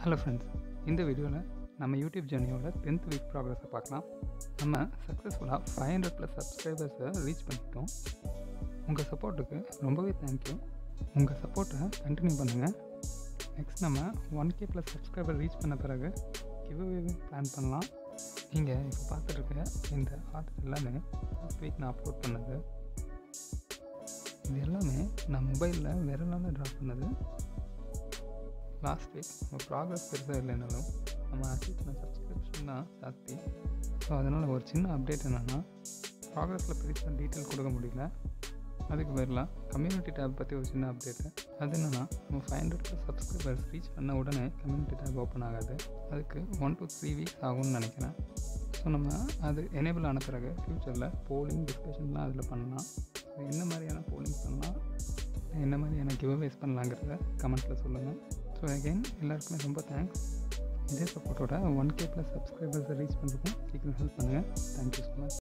hello friends இந்த வீடியோவில் நம்ம யூடியூப் ஜேர்னியோட டென்த் வீக் ப்ராக்ரஸை பார்க்கலாம் நம்ம சக்ஸஸ்ஃபுல்லாக ஃபைவ் ஹண்ட்ரட் ப்ளஸ் சப்ஸ்கிரைபர்ஸை ரீச் பண்ணிட்டோம் உங்கள் சப்போர்ட்டுக்கு ரொம்பவே தேங்க்யூ உங்கள் சப்போர்ட்டை கண்டினியூ பண்ணுங்கள் நெக்ஸ்ட் நம்ம one K plus subscriber reach பண்ண பிறகு கிவ்அவே பிளான் பண்ணலாம் நீங்கள் இப்போ பார்த்துருக்க இந்த ஆர்ட் எல்லாமே லாஸ்ட் வீக் நான் அப்லோட் பண்ணது இது எல்லாமே நான் மொபைலில் விரலால் ட்ரா பண்ணது லாஸ்ட் வீக் நம்ம ப்ராக்ரஸ் பெருசாக இல்லைனாலும் நம்ம அச்சீவ் பண்ண சப்ஸ்கிரிப்ஷன் தான் ஜாஸ்தி ஸோ அதனால் ஒரு சின்ன அப்டேட் என்னென்னா ப்ராக்ரஸில் பெருசாக டீட்டெயில் கொடுக்க முடியல அதுக்கு பதிலாக கம்யூனிட்டி டேப் பற்றி ஒரு சின்ன அப்டேட்டு அது என்னென்னா நம்ம ஃபைவ் ஹண்ட்ரட் சப்ஸ்கிரைபர்ஸ் ரீச் பண்ண உடனே கம்யூனிட்டி டேப் ஓப்பன் ஆகாது அதுக்கு ஒன் டு த்ரீ வீக்ஸ் ஆகும்னு நினைக்கிறேன் ஸோ நம்ம அது எனேபிள் ஆன பிறகு ஃப்யூச்சரில் போலிங் டிஸ்கஷன்லாம் அதில் பண்ணலாம் ஸோ என்ன மாதிரியான போலிங் பண்ணலாம் என்ன மாதிரியான கிவ்அவேஸ் பண்ணலாங்கிறத கமெண்ட்டில் சொல்லுங்கள் ஸோ அகெயின் எல்லாருக்குமே ரொம்ப தேங்க்ஸ் இதே சப்போர்ட்டோட ஒன் கே ப்ளஸ் சப்ஸ்கிரைபர்ஸை ரீச் பண்ணுறதுக்கும் சீக்கிரம் ஹெல்ப் பண்ணுங்கள் தேங்க்யூ ஸோ மச்